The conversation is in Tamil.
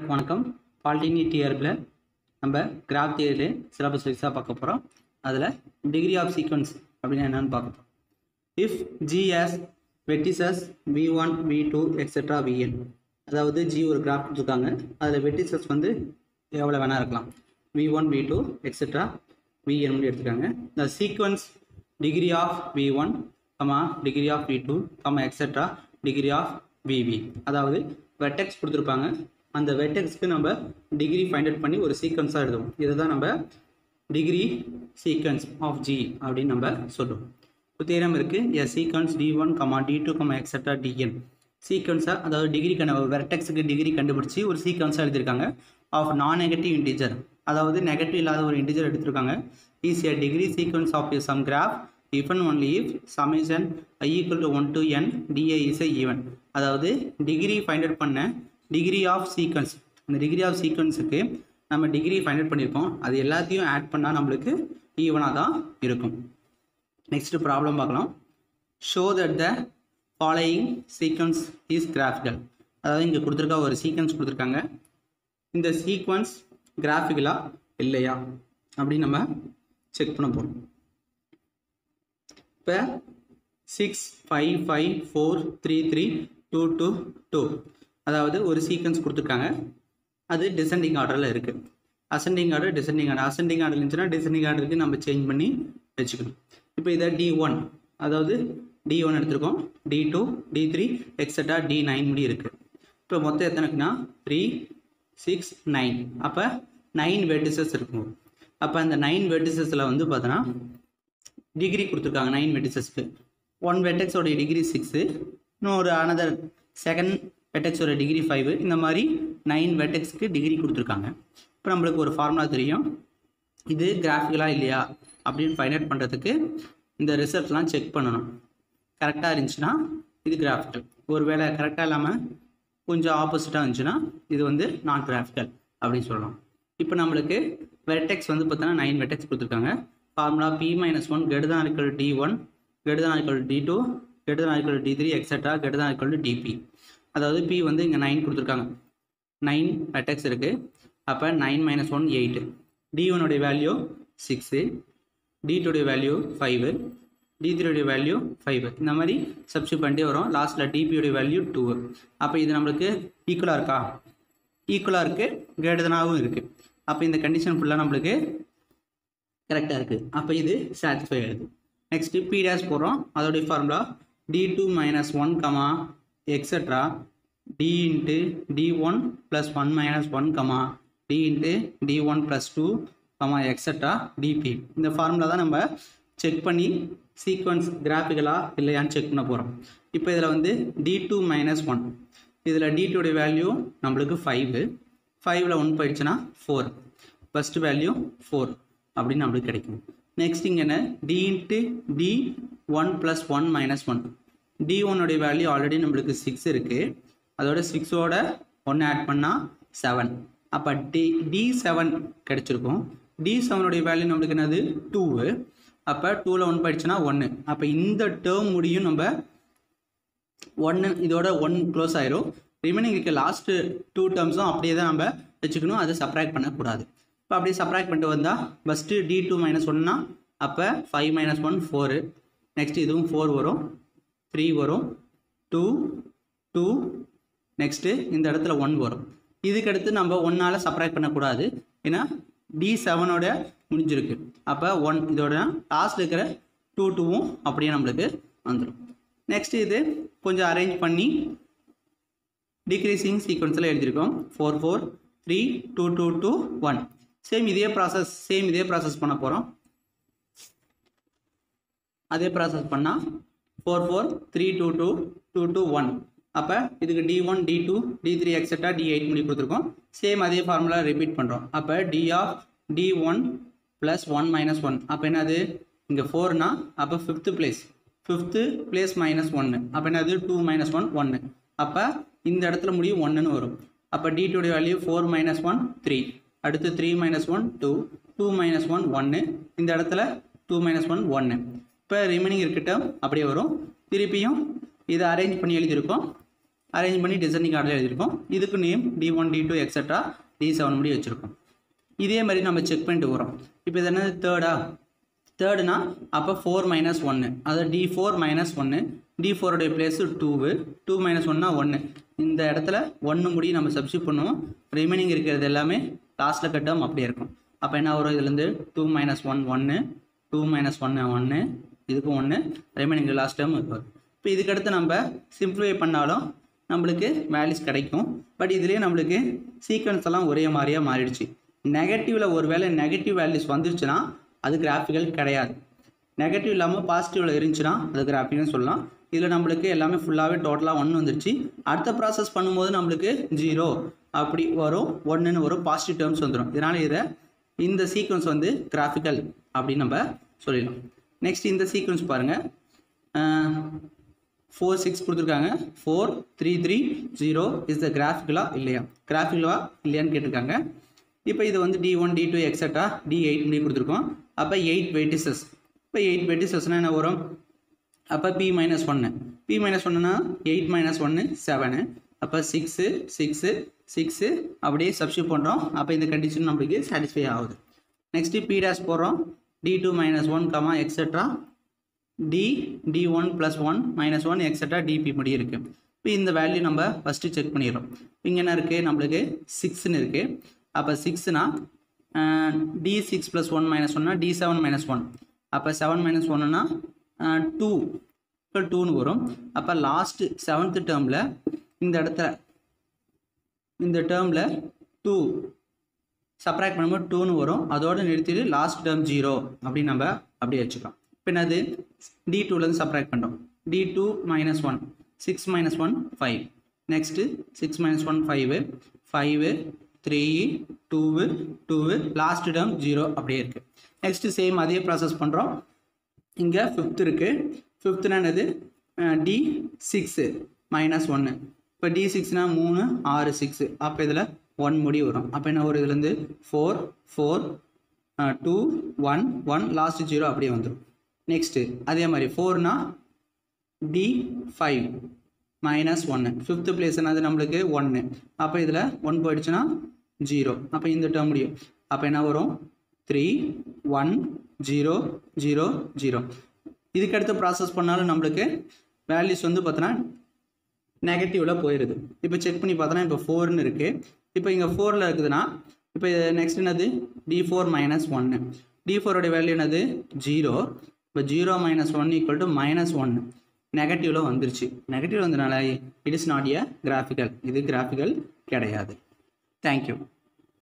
எல்லாருக்கும் வணக்கம் பாலிடெக்னி டிஆர்பில் நம்ம கிராஃப் தியரியில் சிலபஸ் வைஸாக பார்க்க போகிறோம் அதில் டிகிரி ஆஃப் சீக்வன்ஸ் அப்படின்னு என்னன்னு பார்க்க போகிறோம் if G's vertices v one v two etcetera v n அதாவது ஜி ஒரு கிராஃப் கொடுத்துருக்காங்க அதில் வெட்டிசஸ் வந்து எவ்வளோ வேணால் இருக்கலாம் v one v two etcetera v n எடுத்துருக்காங்க இந்த sequence degree of v one comma degree of v two comma etcetera degree of v v அதாவது வெட்டெக்ஸ் கொடுத்துருப்பாங்க அந்த வெட்டெக்ஸ்க்கு நம்ம டிகிரி ஃபைண்ட் அவுட் பண்ணி ஒரு சீக்வன்ஸாக எழுதுவோம் இதை தான் நம்ம டிகிரி சீக்வன்ஸ் ஆஃப் ஜி அப்படின்னு நம்ம சொல்லுவோம் இப்போ தேரம் இருக்குது a sequence d one comma d two comma etcetera d n சீக்வன்ஸாக அதாவது டிகிரி கண்டு வெர்டெக்ஸுக்கு டிகிரி கண்டுபிடிச்சி ஒரு சீக்வன்ஸாக எழுதியிருக்காங்க ஆஃப் நான் நெகட்டிவ் இன்டிஜர் அதாவது நெகட்டிவ் இல்லாத ஒரு இன்டிஜர் எடுத்திருக்காங்க is a degree sequence of some graph if and only if summation i equal to 1 to n di is a even அதாவது டிகிரி ஃபைண்ட் அவுட் பண்ண டிகிரி ஆஃப் சீக்வன்ஸ் அந்த டிகிரி ஆஃப் சீக்வன்ஸுக்கு நம்ம டிகிரி ஃபைண்ட் அவுட் பண்ணியிருக்கோம் அது எல்லாத்தையும் ஆட் பண்ணால் நம்மளுக்கு ஈவனாக தான் இருக்கும் நெக்ஸ்ட் ப்ராப்ளம் பார்க்கலாம் show that the following sequence is graphical அதாவது இங்கே கொடுத்துருக்க ஒரு சீக்வன்ஸ் கொடுத்துருக்காங்க இந்த சீக்வன்ஸ் கிராஃபிக்கலாக இல்லையா அப்படின்னு நம்ம செக் பண்ண போகிறோம் இப்போ six five five four three three two two two அதாவது ஒரு சீக்வன்ஸ் கொடுத்துருக்காங்க அது டிசெண்டிங் ஆர்டரில் இருக்குது ascending order descending order ascending order இருந்துச்சுன்னா டிசெண்டிங் ஆர்டருக்கு நம்ம சேஞ்ச் பண்ணி வச்சுக்கணும் இப்போ இதை டி ஒன் அதாவது டி ஒன் எடுத்திருக்கோம் d two d three etcetera d nine முடி இருக்குது இப்போ மொத்தம் எத்தனைக்குன்னா த்ரீ சிக்ஸ் நைன் அப்போ நைன் வெர்டிசஸ் இருக்கும் அப்போ அந்த நைன் வெர்டிசஸில் வந்து பார்த்தோன்னா டிகிரி கொடுத்துருக்காங்க நைன் வெட்டிசஸ்க்கு ஒன் வெட்டெக்ஸோட டிகிரி சிக்ஸு இன்னொரு அனதர் செகண்ட் வெட்டெக்ஸோட டிகிரி ஃபைவ் இந்த மாதிரி நைன் வெட்டெக்ஸ்க்கு டிகிரி கொடுத்துருக்காங்க இப்போ நம்மளுக்கு ஒரு ஃபார்முலா தெரியும் இது கிராஃபிக்கலாக இல்லையா அப்படின்னு ஃபைண்ட் அவுட் பண்ணுறதுக்கு இந்த ரிசல்ட்லாம் செக் பண்ணணும் கரெக்டாக இருந்துச்சுன்னா இது கிராஃபிக்கல் ஒரு வேளை கரெக்டாக இல்லாமல் கொஞ்சம் ஆப்போசிட்டாக இருந்துச்சுன்னா இது வந்து நான் கிராஃபிக்கல் அப்படின்னு சொல்லலாம் இப்போ நம்மளுக்கு வெட்டெக்ஸ் வந்து பார்த்தோன்னா நைன் வெட்டெக்ஸ் கொடுத்துருக்காங்க formula p minus one greater than equal d one greater than equal d two greater than equal d three etcetera greater than equal d p அதாவது பி வந்து இங்கே நைன் கொடுத்துருக்காங்க நைன் வெட்டெக்ஸ் இருக்குது அப்போ nine minus one eight d ஒனுடைய வேல்யூ சிக்ஸு டி டூடைய வேல்யூ ஃபைவு டி த்ரீடைய வேல்யூ ஃபைவ் இந்த மாதிரி சப்ஸ்டியூட் பண்ணிட்டே வரும் லாஸ்ட்டில் டிபியோடைய வேல்யூ டூ அப்போ இது நம்மளுக்கு ஈக்குவலாக இருக்கா ஈக்குவலாக இருக்குது கேடுதனாகவும் இருக்குது அப்போ இந்த கண்டிஷன் ஃபுல்லாக நம்மளுக்கு கரெக்டாக இருக்குது அப்போ இது சாட்டிஸ்ஃபை ஆகுது நெக்ஸ்ட்டு பி டேஷ் போடுறோம் அதோடைய formula d two minus one comma etcetera d into d one plus one minus one comma d into d one plus two comma etcetera d p இந்த ஃபார்முலா தான் நம்ம செக் பண்ணி சீக்வன்ஸ் கிராஃபிக்கலாக இல்லையான்னு செக் பண்ண போகிறோம் இப்போ இதில் வந்து டி டூ மைனஸ் ஒன் இதில் டி டூடைய வேல்யூ நம்மளுக்கு ஃபைவு ஃபைவ்ல ஒன் போயிடுச்சுன்னா ஃபோர் ஃபஸ்ட்டு வேல்யூ ஃபோர் அப்படின்னு நம்மளுக்கு கிடைக்கும் நெக்ஸ்ட் இங்கே என்ன d into d one plus one minus one d ஒன்னுடைய வேல்யூ ஆல்ரெடி நம்மளுக்கு சிக்ஸ் இருக்குது அதோட சிக்ஸோட ஒன்று ஆட் பண்ணால் செவன் அப்போ டி டி செவன் கிடச்சிருக்கும் டி செவனுடைய வேல்யூ நம்மளுக்கு என்னது டூவு அப்போ டூவில் ஒன் போயிடுச்சுன்னா ஒன்று அப்போ இந்த டேர்ம் முடியும் நம்ம ஒன்று இதோட ஒன் க்ளோஸ் ஆயிரும் ரிமைனிங் இருக்க லாஸ்ட்டு டூ டேர்ம்ஸும் அப்படியே தான் நம்ம வச்சுக்கணும் அதை சப்ராக்ட் பண்ணக்கூடாது இப்போ அப்படியே சப்ராக்ட் பண்ணிட்டு வந்தால் ஃபஸ்ட்டு டி டூ மைனஸ் ஒன்னா அப்போ five minus one four next இதுவும் ஃபோர் வரும் த்ரீ வரும் டூ டூ நெக்ஸ்ட்டு இந்த இடத்துல ஒன் வரும் இதுக்கு அடுத்து நம்ம ஒன்னால் சப்ராக்ட் பண்ணக்கூடாது ஏன்னா டி செவனோட முடிஞ்சிருக்கு அப்போ ஒன் இதோட லாஸ்ட்டில் இருக்கிற டூ டூவும் அப்படியே நம்மளுக்கு வந்துடும் நெக்ஸ்ட் இது கொஞ்சம் அரேஞ்ச் பண்ணி டிக்ரீசிங் சீக்வன்ஸில் எழுதியிருக்கோம் four four three two two two one same இதே ப்ராசஸ் சேம் இதே ப்ராசஸ் பண்ண போகிறோம் அதே ப்ராசஸ் பண்ணால் four four three two two two two one அப்போ இதுக்கு d one d two d three etcetera d eight முடி கொடுத்துருக்கோம் சேம் அதே ஃபார்முலா ரிப்பீட் பண்ணுறோம் அப்போ d of d one plus one minus one அப்போ என்னது இங்கே ஃபோர்னா அப்போ fifth place fifth place minus ஒன்று அப்போ என்னது டூ மைனஸ் ஒன் ஒன்று அப்போ இந்த இடத்துல முடியும் ஒன்றுன்னு வரும் அப்போ டி டூடைய value four minus one three அடுத்து three minus one two two minus one ஒன்று இந்த இடத்துல டூ மைனஸ் ஒன் ஒன்று இப்போ ரிமைனிங் இருக்கட்டும் அப்படியே வரும் திருப்பியும் இதை அரேஞ்ச் பண்ணி எழுதியிருக்கோம் அரேஞ்ச் பண்ணி டிசைனிங் ஆர்டர் எழுதியிருக்கோம் இதுக்கு name d one d two etcetera d seven முடி வச்சுருக்கோம் இதே மாதிரி நம்ம செக் பண்ணிட்டு வரோம் இப்போ இது என்னது தேர்டா தேர்டுனா அப்போ ஃபோர் மைனஸ் ஒன்று அதாவது டி ஃபோர் மைனஸ் ஒன்று டி ஃபோருடைய பிளேஸு டூவு டூ மைனஸ் ஒன்னா ஒன்று இந்த இடத்துல ஒன்று முடி நம்ம சப்ஸ்டியூட் பண்ணுவோம் ரிமைனிங் இருக்கிறது எல்லாமே லாஸ்ட்டில் கட்டம் அப்படியே இருக்கும் அப்போ என்ன வரும் இதுலேருந்து டூ மைனஸ் ஒன் ஒன்று டூ மைனஸ் ஒன்று ஒன்று இதுக்கும் ஒன்று ரிமைனிங் லாஸ்ட் டேர்ம் இருக்கும் இப்போ இதுக்கடுத்து நம்ம சிம்பிளிஃபை பண்ணாலும் நம்மளுக்கு வேல்யூஸ் கிடைக்கும் பட் இதுலேயே நம்மளுக்கு சீக்வன்ஸ் எல்லாம் ஒரே மாதிரியாக மாறிடுச்சு நெகட்டிவில் ஒரு வேளை நெகட்டிவ் வேல்யூஸ் வந்துருச்சுன்னா அது கிராஃபிக்கல் கிடையாது நெகட்டிவ் இல்லாமல் பாசிட்டிவில் இருந்துச்சுன்னா அது கிராஃபிக்னு சொல்லலாம் இதில் நம்மளுக்கு எல்லாமே ஃபுல்லாகவே டோட்டலாக ஒன்று வந்துருச்சு அடுத்த ப்ராசஸ் பண்ணும்போது நம்மளுக்கு ஜீரோ அப்படி வரும் ஒன்றுன்னு வரும் பாசிட்டிவ் டேர்ம்ஸ் வந்துடும் இதனால் இதை இந்த சீக்வன்ஸ் வந்து கிராஃபிக்கல் அப்படின்னு நம்ம சொல்லிடலாம் நெக்ஸ்ட் இந்த சீக்வன்ஸ் பாருங்கள் ஃபோர் சிக்ஸ் கொடுத்துருக்காங்க four three three zero is the கிராஃபிக்கலா இல்லையா கிராஃபிக்கலா இல்லையான்னு கேட்டிருக்காங்க இப்போ இது வந்து d one d two etcetera d eight இப்படி கொடுத்துருக்கோம் அப்போ எயிட் வெயிட்டிசஸ் இப்போ எயிட் வெயிட்டிசஸ்னால் என்ன வரும் அப்போ பி மைனஸ் ஒன்று பி மைனஸ் ஒன்றுனா எயிட் மைனஸ் ஒன்று செவனு அப்போ சிக்ஸு சிக்ஸு சிக்ஸு அப்படியே சப்ஸ்டியூட் பண்ணுறோம் அப்போ இந்த கண்டிஷன் நம்மளுக்கு சாட்டிஸ்ஃபை ஆகுது நெக்ஸ்ட்டு பி டேஷ் போடுறோம் d two minus one comma etcetera d d one plus one minus one etcetera d p முடி இருக்குது இப்போ இந்த வேல்யூ நம்ம ஃபஸ்ட்டு செக் பண்ணிடுறோம் இங்கே என்ன இருக்குது நம்மளுக்கு சிக்ஸ்னு இருக்குது அப்போ சிக்ஸ்னா d six plus one minus ஒன்னா டி செவன் மைனஸ் ஒன் அப்போ செவன் மைனஸ் ஒன்னுனா டூ இப்போ டூன்னு வரும் அப்போ லாஸ்ட்டு செவன்த்து டேர்மில் இந்த இடத்துல இந்த டேர்மில் டூ சப்ராக்ட் பண்ணும்போது டூன்னு வரும் அதோடு நிறுத்திட்டு லாஸ்ட் டேர்ம் ஜீரோ அப்படின்னு நம்ம அப்படியே வச்சுக்கலாம் இப்போ என்னது டி டூலேருந்து சப்ராக்ட் பண்ணுறோம் d two minus one six minus one five next six minus one five five three two two last term zero அப்படியே இருக்குது நெக்ஸ்ட்டு சேம் அதே ப்ராசஸ் பண்ணுறோம் இங்கே ஃபிஃப்த் இருக்குது ஃபிஃப்த்னா என்னது டி சிக்ஸு மைனஸ் ஒன்று இப்போ டி சிக்ஸ்னால் மூணு ஆறு சிக்ஸு அப்போ இதில் ஒன் முடி வரும் அப்போ என்ன வரும் இதுலேருந்து four four two one one last zero அப்படியே வந்துடும் நெக்ஸ்ட்டு அதே மாதிரி ஃபோர்னா டி ஃபைவ் மைனஸ் ஒன்று ஃபிஃப்த்து பிளேஸ் என்னது நம்மளுக்கு ஒன்று அப்போ இதில் ஒன் போயிடுச்சுன்னா ஜீரோ அப்போ இந்த டேர்ம் முடியும் அப்போ என்ன வரும் three one zero zero zero இதுக்கடுத்து ப்ராசஸ் பண்ணாலும் நம்மளுக்கு வேல்யூஸ் வந்து பார்த்தோன்னா நெகட்டிவில் போயிடுது இப்போ செக் பண்ணி பார்த்தோன்னா இப்போ ஃபோர்னு இருக்குது இப்போ இங்கே ஃபோரில் இருக்குதுன்னா இப்போ நெக்ஸ்ட் என்னது டி ஃபோர் மைனஸ் ஒன்று டி ஃபோரோட வேல்யூ என்னது ஜீரோ இப்போ zero minus one equal to minus ஒன்று நெகட்டிவில் வந்துருச்சு நெகட்டிவ் வந்தனால it is not a graphical இது கிராஃபிக்கல் கிடையாது தேங்க்யூ